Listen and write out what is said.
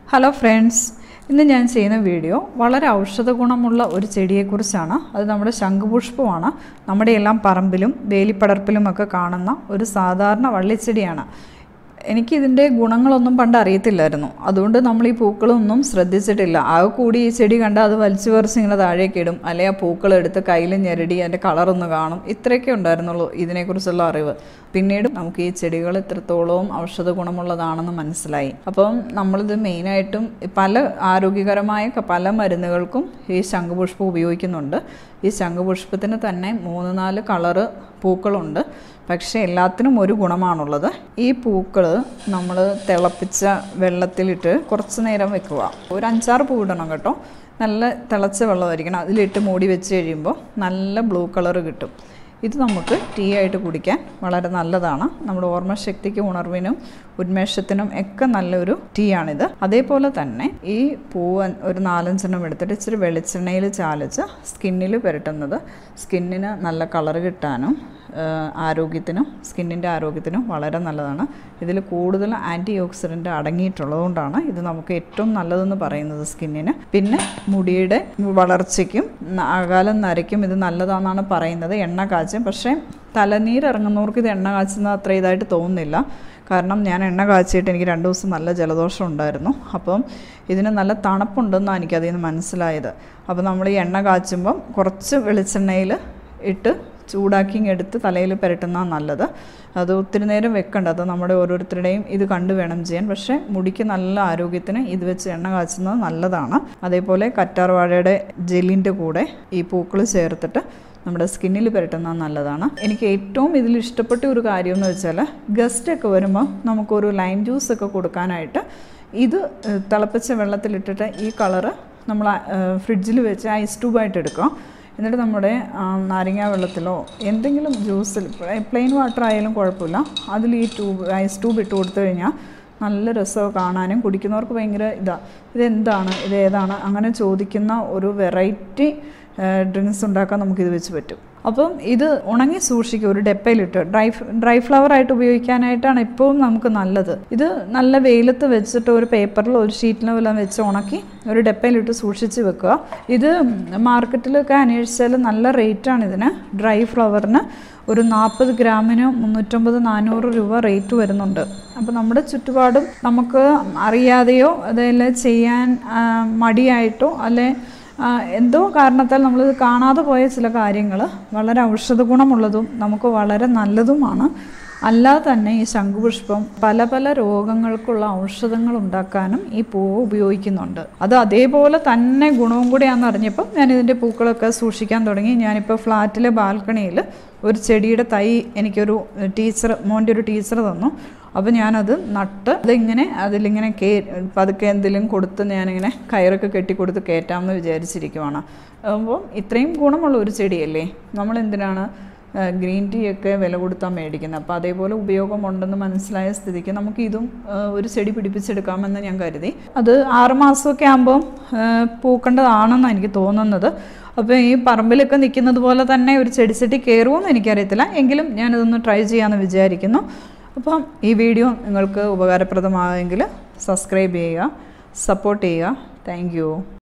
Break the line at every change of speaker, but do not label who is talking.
hello friends ഇന്ന് ഞാൻ ചെയ്യുന്ന വീഡിയോ വളരെ ഔഷധ ഗുണമുള്ള ഒരു ചെടിയെക്കുറിച്ചാണ് അത് നമ്മുടെ ശംഖുപുഷ്പമാണ് നമ്മുടെ എല്ലാം പറമ്പിലും വേലിപ്പടർപ്പിലും ഒക്കെ കാണുന്ന ഒരു സാധാരണ വള്ളിച്ചെടിയാണ് എനിക്കിതിൻ്റെ ഗുണങ്ങളൊന്നും പണ്ട് അറിയത്തില്ലായിരുന്നു അതുകൊണ്ട് നമ്മൾ ഈ പൂക്കളൊന്നും ശ്രദ്ധിച്ചിട്ടില്ല ആകെ കൂടി ഈ ചെടി കണ്ടാൽ അത് വലിച്ചു പറിച്ച് ഇങ്ങനെ താഴേക്ക് ഇടും അല്ലെങ്കിൽ ആ പൂക്കളെടുത്ത് കയ്യിൽ ഞെരടി അതിൻ്റെ കളറൊന്ന് കാണും ഇത്രയൊക്കെ ഉണ്ടായിരുന്നുള്ളൂ ഇതിനെക്കുറിച്ചുള്ള അറിവ് പിന്നീട് നമുക്ക് ഈ ചെടികൾ ഇത്രത്തോളവും ഔഷധ ഗുണമുള്ളതാണെന്ന് മനസ്സിലായി അപ്പം നമ്മളിത് മെയിനായിട്ടും പല ആരോഗ്യകരമായ ക- പല മരുന്നുകൾക്കും ഈ ശംഖുപുഷ്പം ഉപയോഗിക്കുന്നുണ്ട് ഈ ശംഖുപുഷ്പത്തിന് തന്നെ മൂന്ന് നാല് കളറ് പൂക്കളുണ്ട് പക്ഷേ എല്ലാത്തിനും ഒരു ഗുണമാണുള്ളത് ഈ പൂക്കൾ നമ്മൾ തിളപ്പിച്ച വെള്ളത്തിലിട്ട് കുറച്ച് നേരം വെക്കുക ഒരു അഞ്ചാറ് പൂ ഇടണം കേട്ടോ നല്ല തിളച്ച വെള്ളമായിരിക്കണം അതിലിട്ട് മൂടി വെച്ച് കഴിയുമ്പോൾ നല്ല ബ്ലൂ കളർ കിട്ടും ഇത് നമുക്ക് ടീ ആയിട്ട് കുടിക്കാൻ വളരെ നല്ലതാണ് നമ്മുടെ ഓർമ്മശക്തിക്കും ഉണർവിനും ഉന്മേഷത്തിനും ഒക്കെ നല്ലൊരു ടീ ആണിത് അതേപോലെ തന്നെ ഈ പൂവ് ഒരു നാലഞ്ചെണ്ണം എടുത്തിട്ട് ഇച്ചിരി വെളിച്ചെണ്ണയിൽ ചാലിച്ച് സ്കിന്നിൽ പുരട്ടുന്നത് സ്കിന്നിന് നല്ല കളർ കിട്ടാനും ആ, ആരോഗ്യത്തിനും സ്കിന്നിൻ്റെ ആരോഗ്യത്തിനും വളരെ നല്ലതാണ് ഇതിൽ കൂടുതൽ ആൻറ്റി ഓക്സിഡൻറ്റ് അടങ്ങിയിട്ടുള്ളതുകൊണ്ടാണ് ഇത് നമുക്ക് ഏറ്റവും നല്ലതെന്ന് പറയുന്നത് സ്കിന്നിന് പിന്നെ മുടിയുടെ വളർച്ചയ്ക്കും ന- അകാലം നരയ്ക്കും ഇത് നല്ലതാണെന്നാണ് പറയുന്നത് എണ്ണ കാച്ചും പക്ഷേ തലനീര് ഇറങ്ങുന്നവർക്ക് ഇത് എണ്ണ കാച്ചുന്നത് അത്ര ഇതായിട്ട് തോന്നുന്നില്ല കാരണം ഞാൻ എണ്ണ കാച്ചിയിട്ട് എനിക്ക് രണ്ട് ദിവസം നല്ല ജലദോഷം ഉണ്ടായിരുന്നു അപ്പം ഇതിന് നല്ല തണുപ്പുണ്ടെന്നാണ് എനിക്കതിൽ നിന്ന് മനസ്സിലായത് അപ്പോൾ നമ്മൾ ഈ എണ്ണ കാച്ചുമ്പം കുറച്ച് വെളിച്ചെണ്ണയിൽ ഇട്ട് ചൂടാക്കി ഇങ്ങ് എടുത്ത് തലയിൽ പുരട്ടുന്നതാണ് നല്ലത് അത് ഒത്തിരി നേരം വെക്കണ്ട അത് നമ്മുടെ ഓരോരുത്തരുടെയും ഇത് കണ്ടു വേണം ചെയ്യാൻ പക്ഷേ മുടിക്ക് നല്ല ആരോഗ്യത്തിന് ഇത് വെച്ച് എണ്ണ കാച്ചുന്നത് നല്ലതാണ് അതേപോലെ കറ്റാർവാഴയുടെ ജെല്ലിൻ്റെ കൂടെ ഈ പൂക്കൾ ചേർത്തിട്ട് നമ്മുടെ സ്കിന്നിൽ പുരട്ടുന്നത് നല്ലതാണ് എനിക്ക് ഏറ്റവും ഇതിൽ ഇഷ്ടപ്പെട്ട ഒരു കാര്യം എന്ന് വെച്ചാൽ ഗസ്റ്റ് ഒക്കെ വരുമ്പോൾ നമുക്കൊരു ലൈം ജ്യൂസ് ഒക്കെ കൊടുക്കാനായിട്ട് ഇത് ഏഹ്, തിളപ്പിച്ച വെള്ളത്തിലിട്ടിട്ട് ഈ കളറ് നമ്മൾ ഫ്രിഡ്ജിൽ വെച്ച് ഐസ് ട്യൂബായിട്ട് എടുക്കുക എന്നിട്ട് നമ്മുടെ ആ, നാരങ്ങാ വെള്ളത്തിലോ എന്തെങ്കിലും ജ്യൂസിൽ പ്ലെയിൻ വാട്ടർ ആയാലും കുഴപ്പമില്ല അതിൽ ഈ ട്യൂബ് ഐസ് ട്യൂബ് ഇട്ട് കൊടുത്തു കഴിഞ്ഞാൽ നല്ല രസമൊക്കെ കാണാനും കുടിക്കുന്നവർക്ക് ഭയങ്കര ഇതാണ് ഇതെന്താണ് ഇത് ഏതാണ് അങ്ങനെ ചോദിക്കുന്ന ഒരു വെറൈറ്റി ഡ്രിങ്ക്സ് ഉണ്ടാക്കാൻ നമുക്കിത് വെച്ച് പറ്റും അപ്പം ഇത് ഉണങ്ങി സൂക്ഷിക്കുക ഒരു ഡെപ്പയിലിട്ട് ഡ്രൈ ഡ്രൈ ഫ്ലവർ ആയിട്ട് ഉപയോഗിക്കാനായിട്ടാണ് എപ്പോഴും നമുക്ക് നല്ലത് ഇത് നല്ല വെയിലത്ത് വെച്ചിട്ട് ഒരു പേപ്പറിലോ ഒരു ഷീറ്റിലോ എല്ലാം വെച്ച് ഉണക്കി ഒരു ഡെപ്പയിലിട്ട് സൂക്ഷിച്ച് വെക്കുക ഇത് മാർക്കറ്റിലൊക്കെ അന്വേഷിച്ചാൽ നല്ല റേറ്റാണ് ഇതിന് ഡ്രൈ ഫ്ലവറിന് ഒരു നാൽപ്പത് ഗ്രാമിന് മുന്നൂറ്റമ്പത് നാനൂറ് രൂപ റേറ്റ് വരുന്നുണ്ട് അപ്പോൾ നമ്മുടെ ചുറ്റുപാടും നമുക്ക് അറിയാതെയോ അതെല്ലാം ചെയ്യാൻ ആ, മടിയായിട്ടോ അല്ലെ ആ, എന്തോ കാരണത്താൽ നമ്മൾ കാണാതെ പോയ ചില കാര്യങ്ങൾ വളരെ ഔഷധ ഗുണമുള്ളതും നമുക്ക് വളരെ നല്ലതുമാണ് അല്ലാതെ തന്നെ ഈ ശംഖുപുഷ്പം പല പല രോഗങ്ങൾക്കുള്ള ഔഷധങ്ങൾ ഉണ്ടാക്കാനും ഈ പൂവ് ഉപയോഗിക്കുന്നുണ്ട് അത് അതേപോലെ തന്നെ ഗുണവും കൂടിയാണെന്ന് അറിഞ്ഞപ്പം ഞാൻ ഇതിൻ്റെ പൂക്കളൊക്കെ സൂക്ഷിക്കാൻ തുടങ്ങി ഞാനിപ്പോൾ ഫ്ലാറ്റിലെ ബാൽക്കണിയിൽ ഒരു ചെടിയുടെ തൈ എനിക്കൊരു ടീച്ചർ മോൻ്റെ ഒരു ടീച്ചർ തന്നു അപ്പോൾ ഞാനത് നട്ട് അതിങ്ങനെ അതിലിങ്ങനെ കേ പതുക്കെ എന്തെങ്കിലും കൊടുത്ത് ഞാനിങ്ങനെ കയറൊക്കെ കെട്ടി കൊടുത്ത് കയറ്റാമെന്ന് വിചാരിച്ചിരിക്കുവാണ് അപ്പോൾ ഇത്രയും ഗുണമുള്ള ഒരു ചെടിയല്ലേ നമ്മൾ എന്തിനാണ് ആ, ഗ്രീൻ ടീ ഒക്കെ വില കൊടുത്താൽ മേടിക്കുന്നത് അപ്പോൾ അതേപോലെ ഉപയോഗമുണ്ടെന്ന് മനസ്സിലായ സ്ഥിതിക്ക് നമുക്ക് ഇതും ആ, ഒരു ചെടി പിടിപ്പിച്ചെടുക്കാമെന്ന് ഞാൻ കരുതി അത് ആറുമാസമൊക്കെ ആകുമ്പം പൂക്കേണ്ടതാണെന്നാണ് എനിക്ക് തോന്നുന്നത് അപ്പോൾ ഈ പറമ്പിലൊക്കെ നിൽക്കുന്നത് പോലെ തന്നെ ഒരു ചെടിച്ചട്ടി കയറുമെന്ന് എനിക്കറിയത്തില്ല എങ്കിലും ഞാനിതൊന്ന് ട്രൈ ചെയ്യാമെന്ന് വിചാരിക്കുന്നു അപ്പം ഈ വീഡിയോ നിങ്ങൾക്ക് ഉപകാരപ്രദമായെങ്കിൽ സബ്സ്ക്രൈബ് ചെയ്യുക സപ്പോർട്ട് ചെയ്യുക താങ്ക്